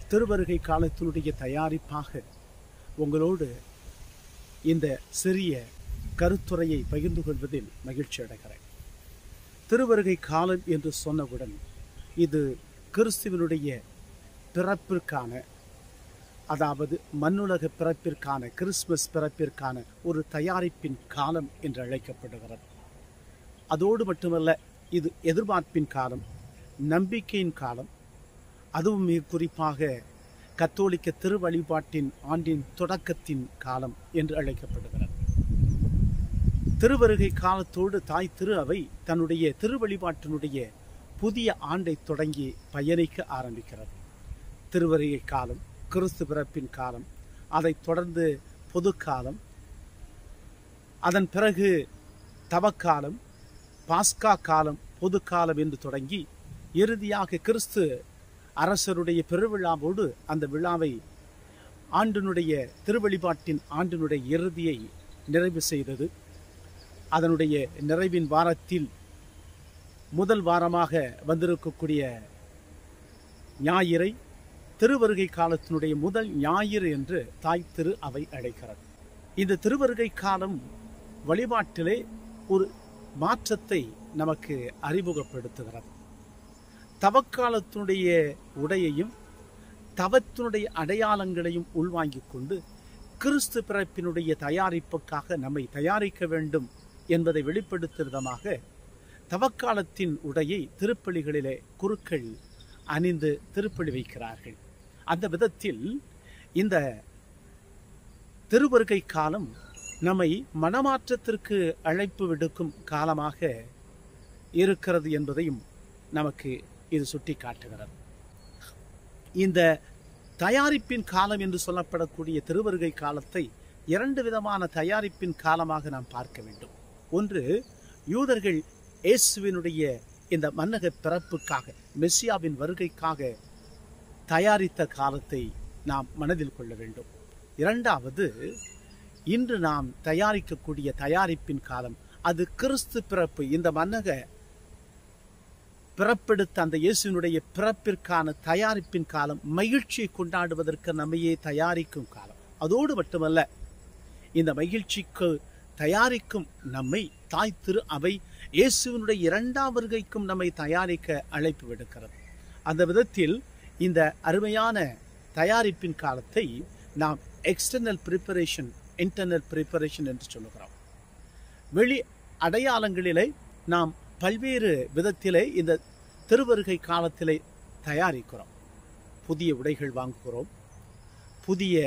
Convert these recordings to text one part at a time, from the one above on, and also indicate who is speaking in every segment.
Speaker 1: திருவருகை காலத்தினுடைய தயாரிப்பாக உங்களோடு இந்த சிறிய கருத்துரையை பகிர்ந்து கொள்வதில் மகிழ்ச்சி அடைகிறேன் திருவருகை காலம் என்று சொன்னவுடன் இது கிறிஸ்துவனுடைய பிறப்பிற்கான அதாவது மண்ணுலக பிறப்பிற்கான கிறிஸ்துமஸ் பிறப்பிற்கான ஒரு தயாரிப்பின் காலம் என்று அழைக்கப்படுகிறது அதோடு மட்டுமல்ல இது எதிர்பார்ப்பின் காலம் நம்பிக்கையின் காலம் அதுவும் மிக குறிப்பாக கத்தோலிக்க திருவழிபாட்டின் ஆண்டின் தொடக்கத்தின் காலம் என்று அழைக்கப்படுகிறது திருவருகை காலத்தோடு தாய் திரு அவை தன்னுடைய திருவழிபாட்டினுடைய புதிய ஆண்டை தொடங்கி பயணிக்க ஆரம்பிக்கிறது திருவருகை காலம் கிறிஸ்து பிறப்பின் காலம் அதைத் தொடர்ந்து பொதுக்காலம் அதன் பிறகு தவக்காலம் பாஸ்கா காலம் பொதுக்காலம் என்று தொடங்கி இறுதியாக கிறிஸ்து அரசருடைய பெருவிழாவோடு அந்த விழாவை ஆண்டினுடைய திருவழிபாட்டின் ஆண்டினுடைய இறுதியை நிறைவு செய்தது அதனுடைய நிறைவின் வாரத்தில் முதல் வாரமாக வந்திருக்கக்கூடிய ஞாயிறை திருவருகை காலத்தினுடைய முதல் ஞாயிறு என்று தாய் திரு அவை அழைக்கிறது இந்த திருவருகை காலம் வழிபாட்டிலே ஒரு மாற்றத்தை நமக்கு அறிமுகப்படுத்துகிறது தவக்காலத்தினுடைய உடையையும் தவத்தினுடைய அடையாளங்களையும் உள்வாங்கிக் கொண்டு கிறிஸ்து பிறப்பினுடைய தயாரிப்புக்காக நம்மை தயாரிக்க வேண்டும் என்பதை வெளிப்படுத்தும் விதமாக தவக்காலத்தின் உடையை திருப்பலிகளிலே குருக்கள் அணிந்து திருப்பலி வைக்கிறார்கள் அந்த விதத்தில் இந்த திருவருகை காலம் நம்மை மனமாற்றத்திற்கு அழைப்பு விடுக்கும் காலமாக இருக்கிறது என்பதையும் நமக்கு இது சுட்டி காட்டுகிறது இந்த தயாரிப்பின் காலம் என்று சொல்லப்படக்கூடிய திருவருகை காலத்தை இரண்டு விதமான தயாரிப்பின் காலமாக நாம் பார்க்க வேண்டும் ஒன்று யூதர்கள் இயேசுவினுடைய இந்த மன்னக பிறப்புக்காக மெஸ்ஸியாவின் வருகைக்காக தயாரித்த காலத்தை நாம் மனதில் கொள்ள வேண்டும் இரண்டாவது இன்று நாம் தயாரிக்கக்கூடிய தயாரிப்பின் காலம் அது கிறிஸ்து பிறப்பு இந்த மன்னக பிறப்பெடுத்த அந்த இயேசுவினுடைய பிறப்பிற்கான தயாரிப்பின் காலம் மகிழ்ச்சியை கொண்டாடுவதற்கு நம்மையே தயாரிக்கும் காலம் அதோடு மட்டுமல்ல இந்த மகிழ்ச்சிக்கு தயாரிக்கும் நம்மை தாய் திரு அவை இயேசுவினுடைய இரண்டாம் வருகைக்கும் நம்மை தயாரிக்க அழைப்பு விடுக்கிறது அந்த விதத்தில் இந்த அருமையான தயாரிப்பின் காலத்தை நாம் எக்ஸ்டர்னல் ப்ரிப்பரேஷன் இன்டர்னல் ப்ரிப்பரேஷன் என்று சொல்லுகிறோம் வெளி அடையாளங்களிலே நாம் பல்வேறு விதத்திலே இந்த திருவருகை காலத்திலே தயாரிக்கிறோம் புதிய உடைகள் வாங்குகிறோம் புதிய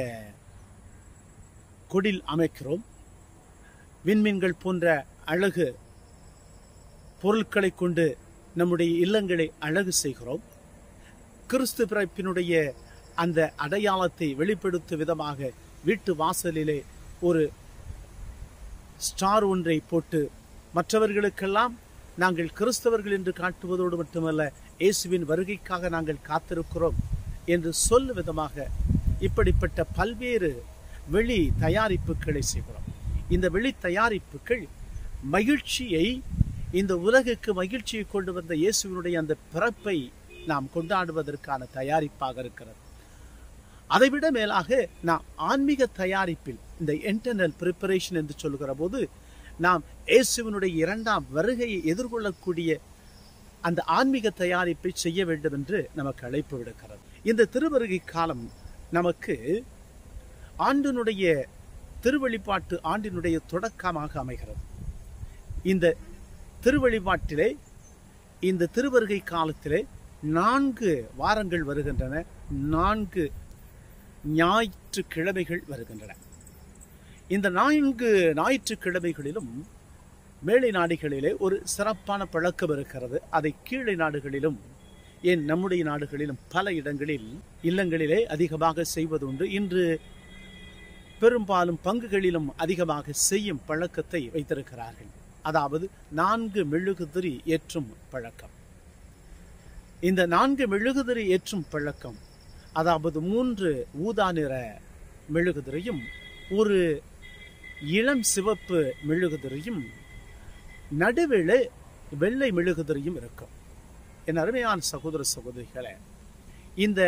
Speaker 1: கொடில் அமைக்கிறோம் விண்மீன்கள் போன்ற அழகு பொருட்களை கொண்டு நம்முடைய இல்லங்களை அழகு செய்கிறோம் கிறிஸ்து பிறப்பினுடைய அந்த அடையாளத்தை வெளிப்படுத்தும் விதமாக வீட்டு வாசலிலே ஒரு ஸ்டார் ஒன்றை போட்டு மற்றவர்களுக்கெல்லாம் நாங்கள் கிறிஸ்தவர்கள் என்று காட்டுவதோடு மட்டுமல்ல இயேசுவின் வருகைக்காக நாங்கள் காத்திருக்கிறோம் என்று சொல்லும் விதமாக இப்படிப்பட்ட பல்வேறு வெளி தயாரிப்புகளை செய்கிறோம் இந்த வெளி தயாரிப்புகள் மகிழ்ச்சியை இந்த உலகுக்கு மகிழ்ச்சியை கொண்டு வந்த இயேசுவினுடைய அந்த பிறப்பை நாம் கொண்டாடுவதற்கான தயாரிப்பாக இருக்கிறது அதைவிட மேலாக நாம் ஆன்மீக தயாரிப்பில் இந்த இன்டர்னல் ப்ரிப்பரேஷன் என்று சொல்கிற போது நாம் இயேசுவினுடைய இரண்டாம் வருகையை எதிர்கொள்ளக்கூடிய அந்த ஆன்மீக தயாரிப்பை செய்ய வேண்டும் என்று நமக்கு அழைப்பு விடுக்கிறது இந்த திருவருகை காலம் நமக்கு ஆண்டினுடைய திருவழிபாட்டு ஆண்டினுடைய தொடக்கமாக அமைகிறது இந்த திருவழிபாட்டிலே இந்த திருவருகை காலத்திலே நான்கு வாரங்கள் வருகின்றன நான்கு ஞாயிற்றுக்கிழமைகள் வருகின்றன இந்த நான்கு ஞாயிற்றுக்கிழமைகளிலும் மேலை நாடுகளிலே ஒரு சிறப்பான பழக்கம் இருக்கிறது அதை கீழே நாடுகளிலும் ஏன் நம்முடைய நாடுகளிலும் பல இடங்களில் இல்லங்களிலே அதிகமாக செய்வதுண்டு இன்று பெரும்பாலும் பங்குகளிலும் அதிகமாக செய்யும் பழக்கத்தை வைத்திருக்கிறார்கள் அதாவது நான்கு மெழுகுதிரி ஏற்றும் பழக்கம் இந்த நான்கு மெழுகுதிரி ஏற்றும் பழக்கம் அதாவது மூன்று ஊதா நிற மெழுகுதிரையும் ஒரு இளம் சிவப்பு மெழுகுதிரையும் நடுவில் வெள்ளை மெழுகுதிரையும் இருக்கும் என் அருமையான சகோதர சகோதரிகளே இந்த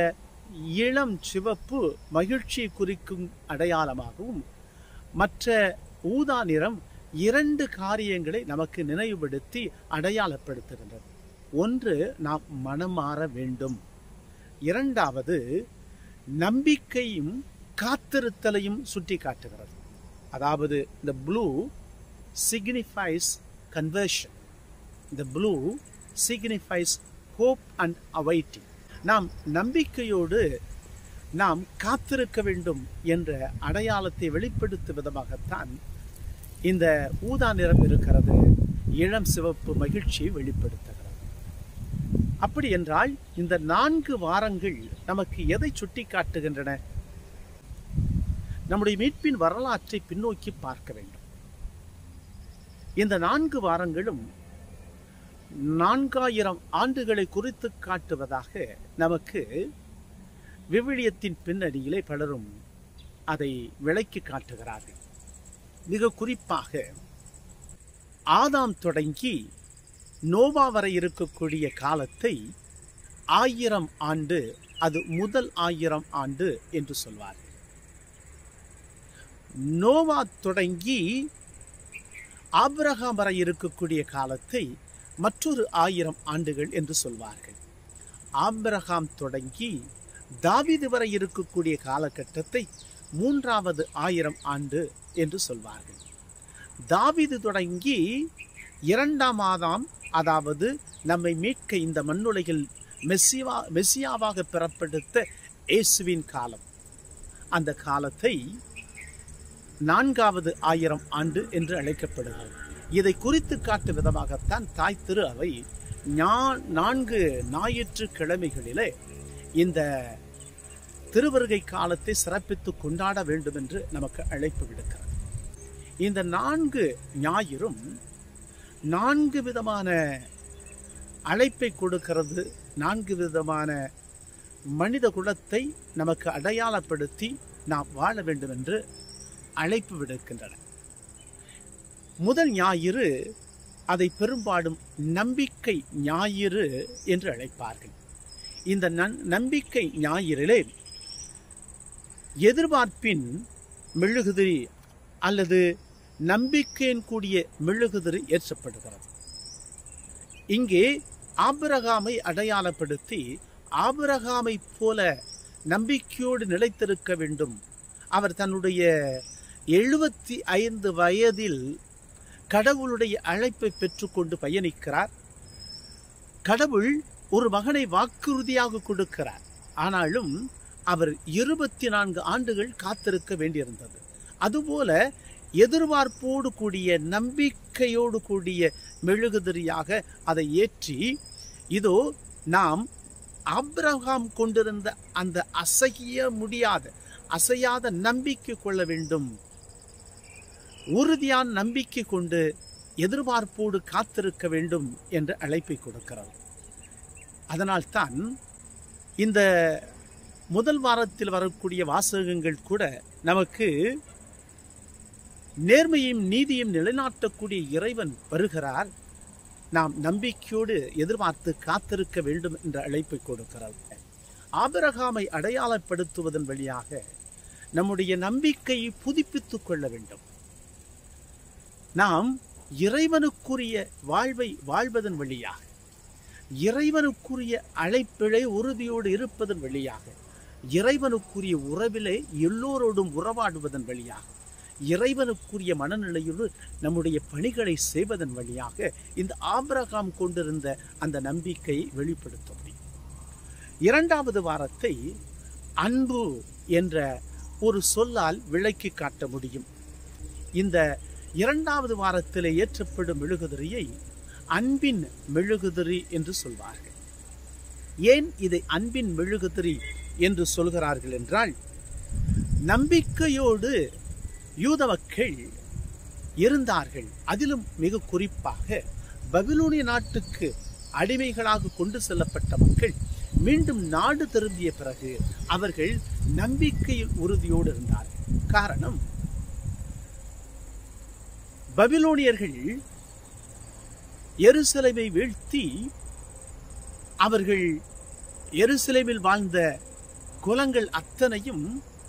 Speaker 1: இளம் சிவப்பு மகிழ்ச்சியை குறிக்கும் அடையாளமாகவும் மற்ற ஊதா நிறம் இரண்டு காரியங்களை நமக்கு நினைவுபடுத்தி அடையாளப்படுத்துகின்றது ஒன்று நாம் மனம் மாற வேண்டும் இரண்டாவது நம்பிக்கையும் காத்திருத்தலையும் சுட்டி காட்டுகிறது அதாவது இந்த ப்ளூ சிக்னிஃபைஸ் கன்வர்ஷன் இந்த blue signifies hope and awaiting நாம் நம்பிக்கையோடு நாம் காத்திருக்க வேண்டும் என்ற அடையாளத்தை வெளிப்படுத்தும் விதமாகத்தான் இந்த ஊதா நிறம் இருக்கிறது இளம் சிவப்பு மகிழ்ச்சியை வெளிப்படுத்துகிறது அப்படி என்றால் இந்த நான்கு வாரங்கள் நமக்கு எதை சுட்டி காட்டுகின்றன நம்முடைய மீட்பின் வரலாற்றை பின்னோக்கி பார்க்க வேண்டும் இந்த நான்கு வாரங்களும் நான்காயிரம் ஆண்டுகளை குறித்து காட்டுவதாக நமக்கு விவிலியத்தின் பின்னணியிலே பலரும் அதை விளக்கி காட்டுகிறார்கள் மிக குறிப்பாக ஆதாம் தொடங்கி நோவா வரை இருக்கக்கூடிய காலத்தை ஆயிரம் ஆண்டு அது முதல் ஆயிரம் ஆண்டு என்று சொல்வார்கள் நோவா தொடங்கி ஆபிரகாம் வரை இருக்கக்கூடிய காலத்தை மற்றொரு ஆயிரம் ஆண்டுகள் என்று சொல்வார்கள் ஆபிரகாம் தொடங்கி தாவீது வரை இருக்கக்கூடிய காலகட்டத்தை மூன்றாவது ஆயிரம் ஆண்டு என்று சொல்வார்கள் தாவீது தொடங்கி இரண்டாம் ஆதாம் அதாவது நம்மை மீட்க இந்த மண்ணுலகில் மெஸ்ஸிவா மெஸ்ஸியாவாக பெறப்படுத்த இயேசுவின் காலம் அந்த காலத்தை நான்காவது ஆயிரம் ஆண்டு என்று அழைக்கப்படுகிறது இதை குறித்து காட்டும் விதமாகத்தான் தாய் திரு அவை ஞா- நான்கு ஞாயிற்று கிழமைகளிலே இந்த திருவருகை காலத்தை சிறப்பித்து கொண்டாட வேண்டும் என்று நமக்கு அழைப்பு விடுக்கிறது இந்த நான்கு ஞாயிறும் நான்கு விதமான அழைப்பை கொடுக்கிறது நான்கு விதமான மனித குலத்தை நமக்கு அடையாளப்படுத்தி நாம் வாழ வேண்டும் என்று அழைப்பு விடுக்கின்றன முதல் ஞாயிறு அதை பெரும்பாலும் நம்பிக்கை ஞாயிறு என்று அழைப்பார்கள் இந்த நன்- நம்பிக்கை ஞாயிறிலே எதிர்பார்ப்பின் மெழுகுதிரி அல்லது நம்பிக்கையின் கூடிய மெழுகுதிரி ஏற்றப்படுகிறது இங்கே ஆபிரகாமை அடையாளப்படுத்தி ஆபிரகாமை போல நம்பிக்கையோடு நிலைத்திருக்க வேண்டும் அவர் தன்னுடைய எழுபத்தி ஐந்து வயதில் கடவுளுடைய அழைப்பை பெற்றுக்கொண்டு பயணிக்கிறார் கடவுள் ஒரு மகனை வாக்குறுதியாக கொடுக்கிறார் ஆனாலும் அவர் இருபத்தி நான்கு ஆண்டுகள் காத்திருக்க வேண்டியிருந்தது அதுபோல எதிர்பார்ப்போடு கூடிய நம்பிக்கையோடு கூடிய மெழுகுதிரியாக அதை ஏற்றி இதோ நாம் ஆபிரகாம் கொண்டிருந்த அந்த அசைய முடியாத அசையாத நம்பிக்கை கொள்ள வேண்டும் உறுதியான நம்பிக்கை கொண்டு எதிர்பார்ப்போடு காத்திருக்க வேண்டும் என்ற அழைப்பை கொடுக்கிறது அதனால்தான் இந்த முதல் வாரத்தில் வரக்கூடிய வாசகங்கள் கூட நமக்கு நேர்மையும் நீதியும் நிலைநாட்டக்கூடிய இறைவன் வருகிறார் நாம் நம்பிக்கையோடு எதிர்பார்த்து காத்திருக்க வேண்டும் என்ற அழைப்பை கொடுக்கிறது ஆபிரகாமை அடையாளப்படுத்துவதன் வழியாக நம்முடைய நம்பிக்கையை புதுப்பித்துக் கொள்ள வேண்டும் நாம் இறைவனுக்குரிய வாழ்வை வாழ்வதன் வழியாக இறைவனுக்குரிய அழைப்பிழை உறுதியோடு இருப்பதன் வழியாக இறைவனுக்குரிய உறவிலே எல்லோரோடும் உறவாடுவதன் வழியாக இறைவனுக்குரிய மனநிலையோடு நம்முடைய பணிகளை செய்வதன் வழியாக இந்த ஆபிரகாம் கொண்டிருந்த அந்த நம்பிக்கையை வெளிப்படுத்த முடியும் இரண்டாவது வாரத்தை அன்பு என்ற ஒரு சொல்லால் விளக்கி காட்ட முடியும் இந்த இரண்டாவது வாரத்தில் ஏற்றப்படும் மெழுகுதிரியை அன்பின் மெழுகுதிரி என்று சொல்வார்கள் ஏன் இதை அன்பின் மெழுகுதிரி என்று சொல்கிறார்கள் என்றால் நம்பிக்கையோடு யூத மக்கள் இருந்தார்கள் அதிலும் மிக குறிப்பாக பபிலோனிய நாட்டுக்கு அடிமைகளாக கொண்டு செல்லப்பட்ட மக்கள் மீண்டும் நாடு திரும்பிய பிறகு அவர்கள் நம்பிக்கையில் உறுதியோடு இருந்தார்கள் காரணம் பபிலோனியர்கள் எருசலேமை வீழ்த்தி அவர்கள் எருசலேமில் வாழ்ந்த குலங்கள் அத்தனையும்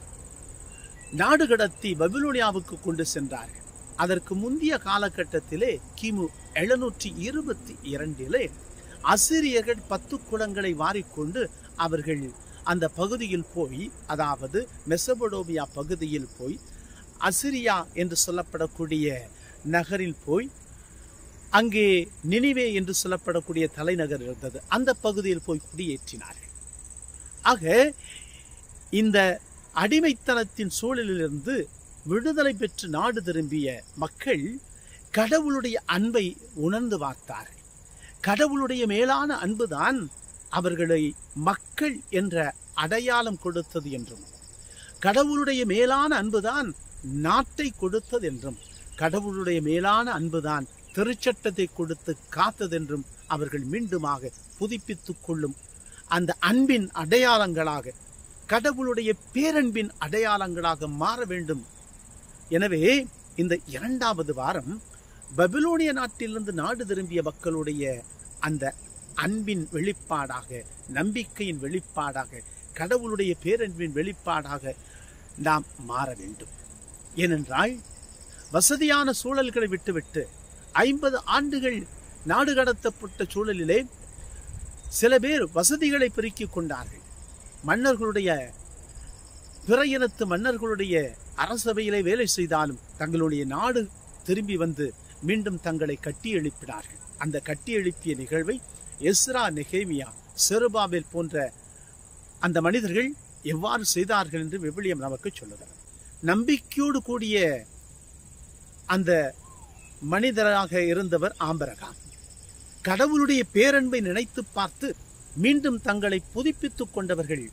Speaker 1: நாடு கடத்தி பபிலோனியாவுக்கு கொண்டு சென்றார்கள் அதற்கு முந்தைய காலகட்டத்திலே கிமு எழுநூற்றி இருபத்தி இரண்டிலே அசிரியர்கள் பத்து குளங்களை வாரிக்கொண்டு அவர்கள் அந்த பகுதியில் போய் அதாவது மெசபடோமியா பகுதியில் போய் அசிரியா என்று சொல்லப்படக்கூடிய நகரில் போய் அங்கே நினிவே என்று சொல்லப்படக்கூடிய தலைநகர் இருந்தது அந்த பகுதியில் போய் குடியேற்றினார்கள் ஆக இந்த அடிமைத்தனத்தின் சூழலிலிருந்து விடுதலை பெற்று நாடு திரும்பிய மக்கள் கடவுளுடைய அன்பை உணர்ந்து பார்த்தார்கள் கடவுளுடைய மேலான அன்புதான் அவர்களை மக்கள் என்ற அடையாளம் கொடுத்தது என்றும் கடவுளுடைய மேலான அன்புதான் நாட்டை கொடுத்தது என்றும் கடவுளுடைய மேலான அன்புதான் திருச்சட்டத்தை கொடுத்து காத்ததென்றும் அவர்கள் மீண்டுமாக புதுப்பித்துக் கொள்ளும் அந்த அன்பின் அடையாளங்களாக கடவுளுடைய பேரன்பின் அடையாளங்களாக மாற வேண்டும் எனவே இந்த இரண்டாவது வாரம் பபிலோனிய நாட்டிலிருந்து நாடு திரும்பிய மக்களுடைய அந்த அன்பின் வெளிப்பாடாக நம்பிக்கையின் வெளிப்பாடாக கடவுளுடைய பேரன்பின் வெளிப்பாடாக நாம் மாற வேண்டும் ஏனென்றால் வசதியான சூழல்களை விட்டுவிட்டு ஐம்பது ஆண்டுகள் நாடு கடத்தப்பட்ட சூழலிலே சில பேர் வசதிகளை பெருக்கிக் கொண்டார்கள் மன்னர்களுடைய பிற இனத்து மன்னர்களுடைய அரசவையிலே வேலை செய்தாலும் தங்களுடைய நாடு திரும்பி வந்து மீண்டும் தங்களை கட்டி எழுப்பினார்கள் அந்த கட்டி எழுப்பிய நிகழ்வை எஸ்ரா நெகேமியா செருபாபேல் போன்ற அந்த மனிதர்கள் எவ்வாறு செய்தார்கள் என்று விவிலியம் நமக்கு சொல்லுகிறது நம்பிக்கையோடு கூடிய அந்த மனிதராக இருந்தவர் ஆம்பரகாம் கடவுளுடைய பேரன்பை நினைத்து பார்த்து மீண்டும் தங்களை புதுப்பித்துக் கொண்டவர்கள்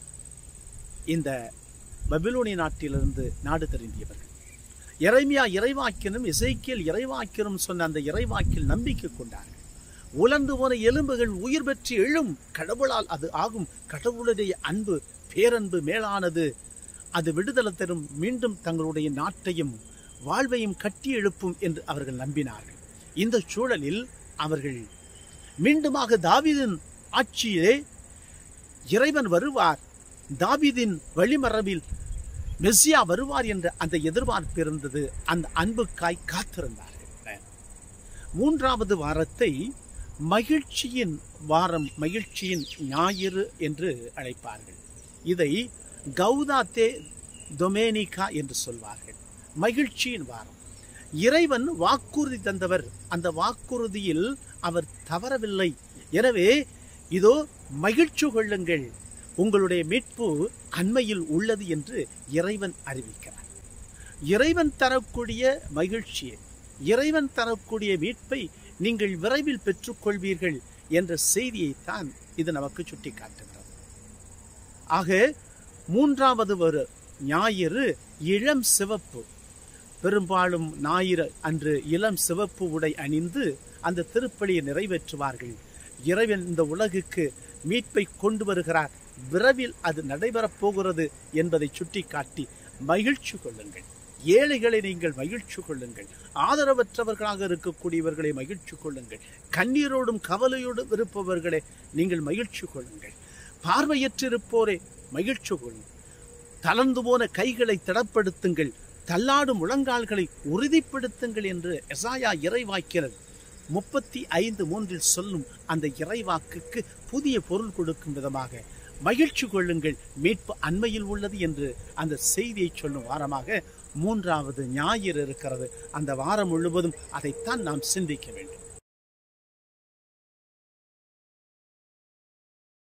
Speaker 1: இந்த பபிலோனிய நாட்டிலிருந்து நாடு திரும்பியவர்கள் இறைமையா இறைவாக்கினும் இசைக்கியல் இறைவாக்கினும் சொன்ன அந்த இறைவாக்கில் நம்பிக்கை கொண்டார்கள் உலர்ந்து போன எலும்புகள் உயிர் பெற்று எழும் கடவுளால் அது ஆகும் கடவுளுடைய அன்பு பேரன்பு மேலானது அது விடுதலை தரும் மீண்டும் தங்களுடைய நாட்டையும் வாழ்வையும் கட்டி எழுப்பும் என்று அவர்கள் நம்பினார்கள் இந்த சூழலில் அவர்கள் மீண்டுமாக தாவீதின் ஆட்சியிலே இறைவன் வருவார் தாவீதின் வழிமரபில் மெஸ்ஸியா வருவார் என்ற அந்த எதிர்பார்ப்பு இருந்தது அந்த அன்புக்காய் காத்திருந்தார்கள் மூன்றாவது வாரத்தை மகிழ்ச்சியின் வாரம் மகிழ்ச்சியின் ஞாயிறு என்று அழைப்பார்கள் இதை கௌதாத்தே டொமேனிகா என்று சொல்வார்கள் மகிழ்ச்சியின் வாரம் இறைவன் வாக்குறுதி தந்தவர் அந்த வாக்குறுதியில் அவர் தவறவில்லை எனவே இதோ மகிழ்ச்சி கொள்ளுங்கள் உங்களுடைய மீட்பு அண்மையில் உள்ளது என்று இறைவன் அறிவிக்கிறார் இறைவன் தரக்கூடிய மகிழ்ச்சியை இறைவன் தரக்கூடிய மீட்பை நீங்கள் விரைவில் பெற்றுக்கொள்வீர்கள் என்ற செய்தியைத்தான் இது நமக்கு சுட்டிக்காட்டுகிறது ஆக மூன்றாவது ஒரு ஞாயிறு இளம் சிவப்பு பெரும்பாலும் ஞாயிறு அன்று இளம் சிவப்பு உடை அணிந்து அந்த திருப்பலியை நிறைவேற்றுவார்கள் இறைவன் இந்த உலகுக்கு மீட்பை கொண்டு வருகிறார் விரைவில் அது நடைபெறப் போகிறது என்பதை சுட்டிக்காட்டி மகிழ்ச்சி கொள்ளுங்கள் ஏழைகளை நீங்கள் மகிழ்ச்சி கொள்ளுங்கள் ஆதரவற்றவர்களாக இருக்கக்கூடியவர்களை மகிழ்ச்சி கொள்ளுங்கள் கண்ணீரோடும் கவலையோடும் இருப்பவர்களை நீங்கள் மகிழ்ச்சி கொள்ளுங்கள் பார்வையற்றிருப்போரை மகிழ்ச்சி கொள்ளுங்கள் தளர்ந்து போன கைகளை திடப்படுத்துங்கள் தள்ளாடும் முழங்கால்களை உறுதிப்படுத்துங்கள் என்று எசாயா இறைவாக்கிறது முப்பத்தி ஐந்து மூன்றில் சொல்லும் அந்த இறைவாக்குக்கு புதிய பொருள் கொடுக்கும் விதமாக மகிழ்ச்சி கொள்ளுங்கள் மீட்பு அண்மையில் உள்ளது என்று அந்த செய்தியை சொல்லும் வாரமாக மூன்றாவது ஞாயிறு இருக்கிறது அந்த வாரம் முழுவதும் அதைத்தான் நாம் சிந்திக்க வேண்டும்